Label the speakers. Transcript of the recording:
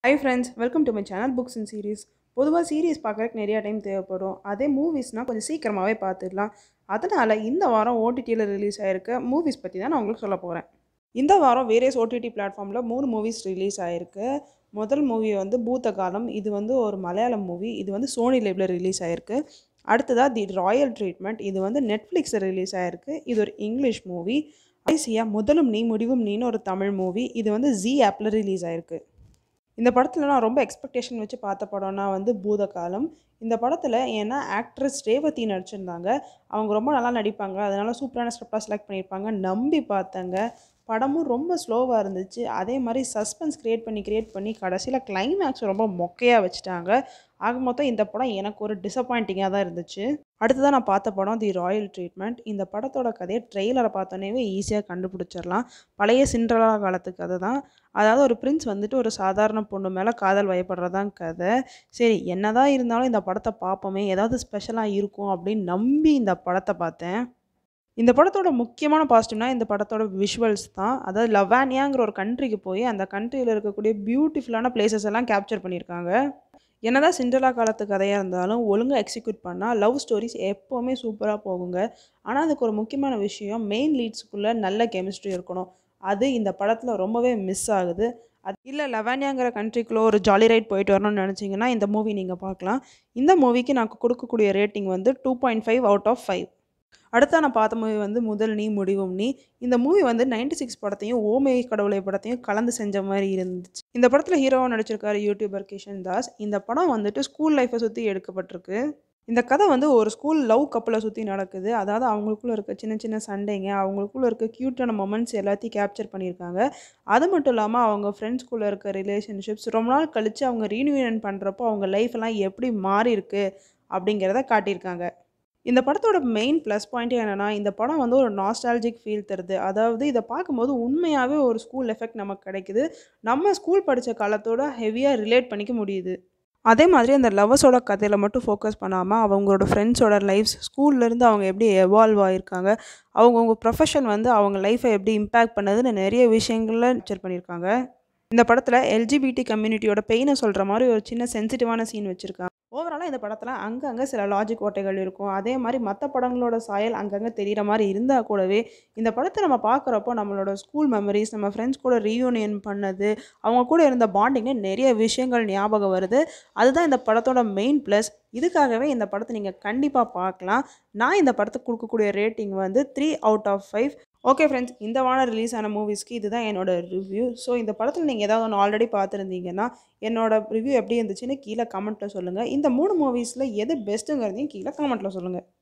Speaker 1: high friends welcome to my channel books and series பொதுவாக series பார்க்குறதுக்கு நிறையா time தேவைப்படும் அதே மூவிஸ்னால் கொஞ்சம் சீக்கிரமாகவே பார்த்துடலாம் அதனால் இந்த வாரம் ஓடிடியில் ரிலீஸ் ஆகிருக்க மூவிஸ் பற்றி தான் நான் உங்களுக்கு சொல்ல போகிறேன் இந்த வாரம் வேரியஸ் ஓடிடி பிளாட்ஃபார்மில் மூணு மூவிஸ் ரிலீஸ் ஆகிருக்கு முதல் மூவி வந்து பூத்த காலம் இது வந்து ஒரு மலையாளம் மூவி இது வந்து சோனி லைவில் ரிலீஸ் ஆகிருக்கு அடுத்ததாக தி ராயல் ட்ரீட்மெண்ட் இது வந்து நெட்ஃப்ளிக்ஸில் ரிலீஸ் ஆகிருக்கு இது ஒரு இங்கிலீஷ் மூவி ஐசியாக முதலும் நீ முடிவும் நீன்னு ஒரு தமிழ் மூவி இது வந்து ஜி ஆப்பில் ரிலீஸ் ஆகிருக்கு இந்த படத்தில் நான் ரொம்ப எக்ஸ்பெக்டேஷன் வச்சு பார்த்த படம்னா வந்து பூதகாலம் இந்த படத்தில் ஏன்னா ஆக்ட்ரஸ் ரேவதி நடிச்சிருந்தாங்க அவங்க ரொம்ப நல்லா நடிப்பாங்க அதனால சூப்பரான ஸ்கிரிப்டாக செலக்ட் பண்ணியிருப்பாங்க நம்பி பார்த்தாங்க படமும் ரொம்ப ஸ்லோவாக இருந்துச்சு அதே மாதிரி சஸ்பென்ஸ் க்ரியேட் பண்ணி க்ரியேட் பண்ணி கடைசியில் கிளைமேக்ஸ் ரொம்ப மொக்கையாக வச்சுட்டாங்க ஆக மொத்தம் இந்த படம் எனக்கு ஒரு டிசப்பாயிண்டிங்காக தான் இருந்துச்சு அடுத்ததான் நான் பார்த்த படம் தி ராயல் ட்ரீட்மெண்ட் இந்த படத்தோட கதையை ட்ரெய்லரை பார்த்தோன்னே ஈஸியாக கண்டுபிடிச்சிடலாம் பழைய சிண்ட்ரலா காலத்து கதை தான் அதாவது ஒரு பிரின்ஸ் வந்துட்டு ஒரு சாதாரண பொண்ணு மேலே காதல் வயப்படுறதான் கதை சரி என்னதான் இருந்தாலும் இந்த படத்தை பார்ப்போமே ஏதாவது ஸ்பெஷலாக இருக்கும் அப்படின்னு நம்பி இந்த படத்தை பார்த்தேன் இந்த படத்தோட முக்கியமான பாசிட்டிவ்னா இந்த படத்தோட விஷுவல்ஸ் தான் அதாவது லவானியாங்கிற ஒரு கண்ட்ரிக்கு போய் அந்த கண்ட்ரியில் இருக்கக்கூடிய பியூட்டிஃபுல்லான பிளேசஸ் எல்லாம் கேப்சர் பண்ணியிருக்காங்க என்னதான் சிண்டலா காலத்து கதையாக இருந்தாலும் ஒழுங்காக எக்ஸிக்யூட் பண்ணால் லவ் ஸ்டோரிஸ் எப்போவுமே சூப்பராக போகுங்க ஆனால் அதுக்கு ஒரு முக்கியமான விஷயம் மெயின் லீட்ஸுக்குள்ளே நல்ல கெமிஸ்ட்ரி இருக்கணும் அது இந்த படத்தில் ரொம்பவே மிஸ் ஆகுது அது இல்லை லெவானியாங்கிற கண்ட்ரிக்குள்ளே ஒரு ஜாலி ரைட் போயிட்டு வரணும்னு நினச்சிங்கன்னா இந்த மூவி நீங்கள் பார்க்கலாம் இந்த மூவிக்கு நான் கொடுக்கக்கூடிய ரேட்டிங் வந்து two point five out of five அடுத்த நான் பார்த்த மூவி வந்து முதல் நீ முடிவும் நீ இந்த மூவி வந்து நைன்டி சிக்ஸ் படத்தையும் ஓமே கடவுளை படத்தையும் கலந்து செஞ்ச மாதிரி இருந்துச்சு இந்த படத்தில் ஹீரோவாக நடிச்சிருக்காரு யூடியூபர் கிஷன் தாஸ் இந்த படம் வந்துட்டு ஸ்கூல் லைஃப்பை சுற்றி எடுக்கப்பட்டிருக்கு இந்த கதை வந்து ஒரு ஸ்கூல் லவ் கப்பலை சுற்றி நடக்குது அதாவது அவங்களுக்குள்ள இருக்க சின்ன சின்ன சண்டைங்க அவங்களுக்குள்ள இருக்க க்யூட்டான மொமெண்ட்ஸ் எல்லாத்தையும் கேப்சர் பண்ணியிருக்காங்க அது மட்டும் இல்லாமல் அவங்க ஃப்ரெண்ட்ஸ்குள்ளே இருக்க ரிலேஷன்ஷிப்ஸ் ரொம்ப நாள் கழித்து அவங்க ரீயூனியன் பண்ணுறப்போ அவங்க லைஃப் எல்லாம் எப்படி மாறி இருக்கு அப்படிங்கிறத காட்டியிருக்காங்க இந்த படத்தோட மெயின் ப்ளஸ் பாயிண்ட்டே என்னென்னா இந்த படம் வந்து ஒரு நாஸ்டாலஜிக் ஃபீல் தருது அதாவது இதை பார்க்கும்போது உண்மையாகவே ஒரு ஸ்கூல் எஃபெக்ட் நமக்கு கிடைக்குது நம்ம ஸ்கூல் படித்த காலத்தோட ஹெவியாக ரிலேட் பண்ணிக்க முடியுது அதே மாதிரி அந்த லவ்வர்ஸோட கதையில் மட்டும் ஃபோக்கஸ் பண்ணாமல் அவங்களோட ஃப்ரெண்ட்ஸோட லைஃப்ஸ் ஸ்கூல்லேருந்து அவங்க எப்படி எவால்வ் ஆகியிருக்காங்க அவங்கவுங்க ப்ரொஃபஷன் வந்து அவங்க லைஃப்பை எப்படி இம்பேக்ட் பண்ணதுன்னு நிறைய விஷயங்களில் பிக்சர் பண்ணியிருக்காங்க இந்த படத்தில் எல்ஜிபிடி கம்யூனிட்டியோட பெயினை சொல்கிற மாதிரி ஒரு சின்ன சென்சிட்டிவான சீன் வச்சுருக்காங்க ஓவராலாக இந்த படத்தில் அங்கங்கே சில லாஜிக் ஓட்டைகள் இருக்கும் அதே மாதிரி மற்ற படங்களோட சாயல் அங்கங்கே தெரிகிற மாதிரி இருந்தால் கூடவே இந்த படத்தை நம்ம பார்க்குறப்போ நம்மளோட ஸ்கூல் மெமரிஸ் நம்ம ஃப்ரெண்ட்ஸ் கூட ரீயூனியன் பண்ணது அவங்க கூட இருந்த பாண்டிங்னு நிறைய விஷயங்கள் ஞாபகம் வருது அதுதான் இந்த படத்தோட மெயின் ப்ளஸ் இதுக்காகவே இந்த படத்தை நீங்கள் கண்டிப்பாக பார்க்கலாம் நான் இந்த படத்துக்கு கொடுக்கக்கூடிய ரேட்டிங் வந்து three out of five okay friends இந்த வாரம் ரிலீஸ் ஆன மூவிஸ்க்கு இதுதான் என்னோட ரிவ்யூ ஸோ இந்த படத்தில் நீங்கள் ஏதாவது ஒன்று ஆல்ரெடி பார்த்துருந்தீங்கன்னா என்னோட ரிவ்யூ எப்படி இருந்துச்சுன்னு கீழே கமெண்ட்டில் சொல்லுங்கள் இந்த மூணு மூவிஸில் எது பெஸ்ட்டுங்கிறதையும் கீழே கமெண்ட்டில் சொல்லுங்கள்